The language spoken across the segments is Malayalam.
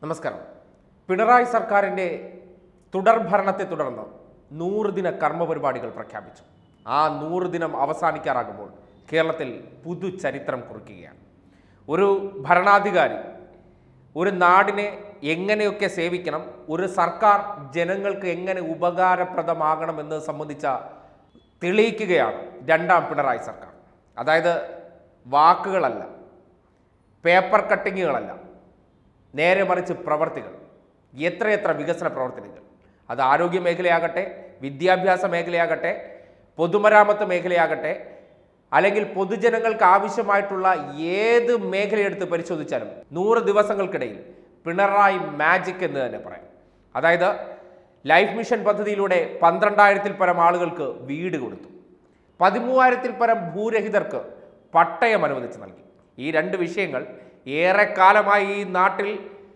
നമസ്കാരം പിണറായി സർക്കാരിൻ്റെ തുടർ ഭരണത്തെ തുടർന്ന് നൂറ് ദിന കർമ്മ പരിപാടികൾ പ്രഖ്യാപിച്ചു ആ നൂറ് ദിനം അവസാനിക്കാറാകുമ്പോൾ കേരളത്തിൽ പുതുചരിത്രം കുറിക്കുകയാണ് ഒരു ഭരണാധികാരി ഒരു നാടിനെ എങ്ങനെയൊക്കെ സേവിക്കണം ഒരു സർക്കാർ ജനങ്ങൾക്ക് എങ്ങനെ ഉപകാരപ്രദമാകണം എന്നത് സംബന്ധിച്ച തെളിയിക്കുകയാണ് രണ്ടാം പിണറായി സർക്കാർ അതായത് വാക്കുകളല്ല പേപ്പർ കട്ടിങ്ങുകളല്ല നേരെ മറിച്ച് പ്രവർത്തികൾ എത്രയെത്ര വികസന പ്രവർത്തനങ്ങൾ അത് ആരോഗ്യ മേഖലയാകട്ടെ വിദ്യാഭ്യാസ മേഖലയാകട്ടെ പൊതുമരാമത്ത് മേഖലയാകട്ടെ അല്ലെങ്കിൽ പൊതുജനങ്ങൾക്ക് ആവശ്യമായിട്ടുള്ള ഏത് മേഖലയെടുത്ത് പരിശോധിച്ചാലും നൂറ് ദിവസങ്ങൾക്കിടയിൽ പിണറായി മാജിക് എന്ന് തന്നെ പറയാം അതായത് ലൈഫ് മിഷൻ പദ്ധതിയിലൂടെ പന്ത്രണ്ടായിരത്തിൽ പരം ആളുകൾക്ക് വീട് കൊടുത്തു പതിമൂവായിരത്തിൽ പരം ഭൂരഹിതർക്ക് പട്ടയം അനുവദിച്ച് നൽകി ഈ രണ്ട് വിഷയങ്ങൾ ഏറെക്കാലമായി ഈ നാട്ടിൽ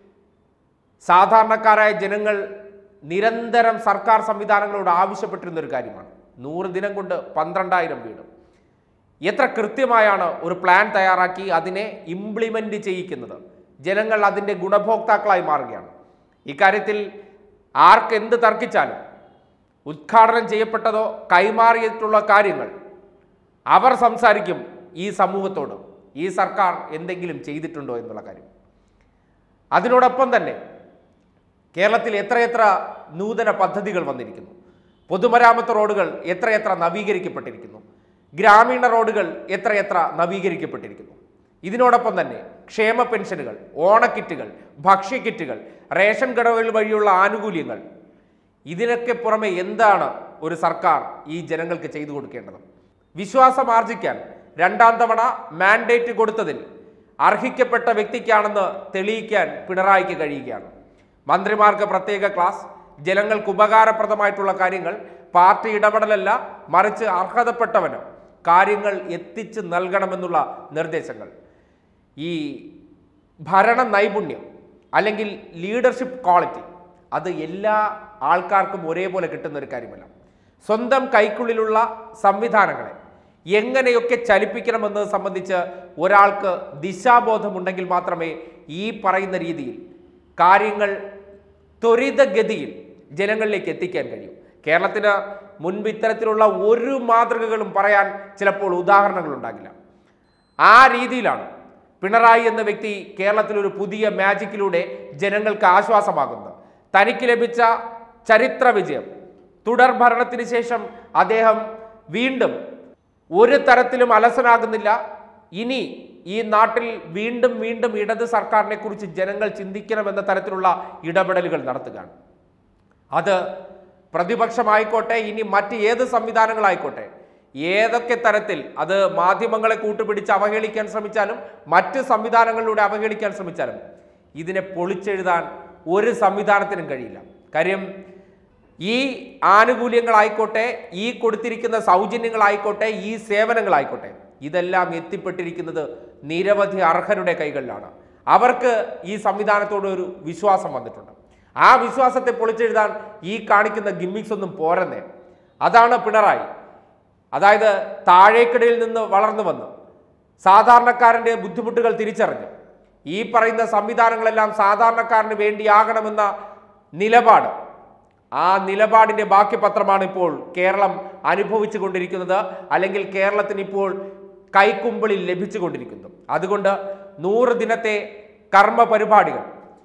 സാധാരണക്കാരായ ജനങ്ങൾ നിരന്തരം സർക്കാർ സംവിധാനങ്ങളോട് ആവശ്യപ്പെട്ടിരുന്ന ഒരു കാര്യമാണ് നൂറ് ദിനം കൊണ്ട് പന്ത്രണ്ടായിരം വീട് എത്ര കൃത്യമായാണ് ഒരു പ്ലാൻ തയ്യാറാക്കി അതിനെ ഇംപ്ലിമെൻ്റ് ചെയ്യിക്കുന്നത് ജനങ്ങൾ അതിൻ്റെ ഗുണഭോക്താക്കളായി മാറുകയാണ് ഇക്കാര്യത്തിൽ ആർക്ക് എന്ത് തർക്കിച്ചാലും ഉദ്ഘാടനം ചെയ്യപ്പെട്ടതോ കൈമാറിയിട്ടുള്ള കാര്യങ്ങൾ അവർ സംസാരിക്കും ഈ സമൂഹത്തോട് ഈ സർക്കാർ എന്തെങ്കിലും ചെയ്തിട്ടുണ്ടോ എന്നുള്ള കാര്യം അതിനോടൊപ്പം തന്നെ കേരളത്തിൽ എത്രയെത്ര നൂതന പദ്ധതികൾ വന്നിരിക്കുന്നു പൊതുമരാമത്ത് റോഡുകൾ എത്രയെത്ര നവീകരിക്കപ്പെട്ടിരിക്കുന്നു ഗ്രാമീണ റോഡുകൾ എത്രയെത്ര നവീകരിക്കപ്പെട്ടിരിക്കുന്നു ഇതിനോടൊപ്പം തന്നെ ക്ഷേമ പെൻഷനുകൾ ഓണക്കിറ്റുകൾ ഭക്ഷ്യക്കിറ്റുകൾ റേഷൻ കടകൾ വഴിയുള്ള ആനുകൂല്യങ്ങൾ ഇതിനൊക്കെ പുറമെ എന്താണ് ഒരു സർക്കാർ ഈ ജനങ്ങൾക്ക് ചെയ്തു കൊടുക്കേണ്ടത് വിശ്വാസം ആർജിക്കാൻ രണ്ടാം തവണ മാൻഡേറ്റ് കൊടുത്തതിൽ അർഹിക്കപ്പെട്ട വ്യക്തിക്കാണെന്ന് തെളിയിക്കാൻ പിണറായിക്ക് കഴിയുകയാണ് മന്ത്രിമാർക്ക് പ്രത്യേക ക്ലാസ് ജനങ്ങൾക്ക് ഉപകാരപ്രദമായിട്ടുള്ള കാര്യങ്ങൾ പാർട്ടി ഇടപെടലല്ല മറിച്ച് അർഹതപ്പെട്ടവന് കാര്യങ്ങൾ എത്തിച്ച് നൽകണമെന്നുള്ള നിർദ്ദേശങ്ങൾ ഈ ഭരണ നൈപുണ്യം അല്ലെങ്കിൽ ലീഡർഷിപ്പ് ക്വാളിറ്റി അത് എല്ലാ ആൾക്കാർക്കും ഒരേപോലെ കിട്ടുന്ന ഒരു കാര്യമല്ല സ്വന്തം കൈക്കുള്ളിലുള്ള സംവിധാനങ്ങളെ എങ്ങനെയൊക്കെ ചലിപ്പിക്കണമെന്നത് സംബന്ധിച്ച് ഒരാൾക്ക് ദിശാബോധമുണ്ടെങ്കിൽ മാത്രമേ ഈ പറയുന്ന രീതിയിൽ കാര്യങ്ങൾ ത്വരിതഗതിയിൽ ജനങ്ങളിലേക്ക് എത്തിക്കാൻ കഴിയും കേരളത്തിന് മുൻപ് ഇത്തരത്തിലുള്ള ഒരു മാതൃകകളും പറയാൻ ചിലപ്പോൾ ഉദാഹരണങ്ങൾ ഉണ്ടാകില്ല ആ രീതിയിലാണ് പിണറായി എന്ന വ്യക്തി കേരളത്തിൽ ഒരു പുതിയ മാജിക്കിലൂടെ ജനങ്ങൾക്ക് ആശ്വാസമാകുന്നത് തനിക്ക് ലഭിച്ച ചരിത്ര വിജയം തുടർ ഭരണത്തിന് ശേഷം അദ്ദേഹം വീണ്ടും ഒരു തരത്തിലും അലസനാകുന്നില്ല ഇനി ഈ നാട്ടിൽ വീണ്ടും വീണ്ടും ഇടത് സർക്കാരിനെ കുറിച്ച് ജനങ്ങൾ ചിന്തിക്കണമെന്ന തരത്തിലുള്ള ഇടപെടലുകൾ നടത്തുകയാണ് അത് പ്രതിപക്ഷമായിക്കോട്ടെ ഇനി മറ്റ് ഏത് സംവിധാനങ്ങളായിക്കോട്ടെ ഏതൊക്കെ തരത്തിൽ അത് മാധ്യമങ്ങളെ കൂട്ടുപിടിച്ച് അവഹേളിക്കാൻ ശ്രമിച്ചാലും മറ്റ് സംവിധാനങ്ങളിലൂടെ അവഹേളിക്കാൻ ശ്രമിച്ചാലും ഇതിനെ പൊളിച്ചെഴുതാൻ ഒരു സംവിധാനത്തിനും കഴിയില്ല കാര്യം ഈ ആനുകൂല്യങ്ങളായിക്കോട്ടെ ഈ കൊടുത്തിരിക്കുന്ന സൗജന്യങ്ങളായിക്കോട്ടെ ഈ സേവനങ്ങളായിക്കോട്ടെ ഇതെല്ലാം എത്തിപ്പെട്ടിരിക്കുന്നത് നിരവധി അർഹരുടെ കൈകളിലാണ് അവർക്ക് ഈ സംവിധാനത്തോട് ഒരു വിശ്വാസം വന്നിട്ടുണ്ട് ആ വിശ്വാസത്തെ പൊളിച്ചെഴുതാൻ ഈ കാണിക്കുന്ന ഗിമ്മിക്സ് ഒന്നും പോരെന്നേ അതാണ് പിണറായി അതായത് താഴേക്കിടയിൽ നിന്ന് വളർന്നു വന്ന് സാധാരണക്കാരൻ്റെ ബുദ്ധിമുട്ടുകൾ തിരിച്ചറിഞ്ഞ് ഈ പറയുന്ന സംവിധാനങ്ങളെല്ലാം സാധാരണക്കാരന് വേണ്ടിയാകണമെന്ന നിലപാട് ആ നിലപാടിന്റെ ബാക്കി പത്രമാണ് ഇപ്പോൾ കേരളം അനുഭവിച്ചു കൊണ്ടിരിക്കുന്നത് അല്ലെങ്കിൽ കേരളത്തിന് ഇപ്പോൾ കൈക്കുമ്പിളിൽ ലഭിച്ചുകൊണ്ടിരിക്കുന്നു അതുകൊണ്ട് നൂറ് ദിനത്തെ കർമ്മ പരിപാടികൾ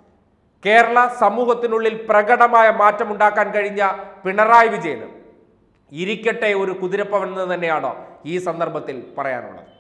കേരള സമൂഹത്തിനുള്ളിൽ പ്രകടമായ മാറ്റമുണ്ടാക്കാൻ കഴിഞ്ഞ പിണറായി വിജയന് ഇരിക്കട്ടെ ഒരു കുതിരപ്പവൻ എന്ന് തന്നെയാണ് ഈ സന്ദർഭത്തിൽ പറയാനുള്ളത്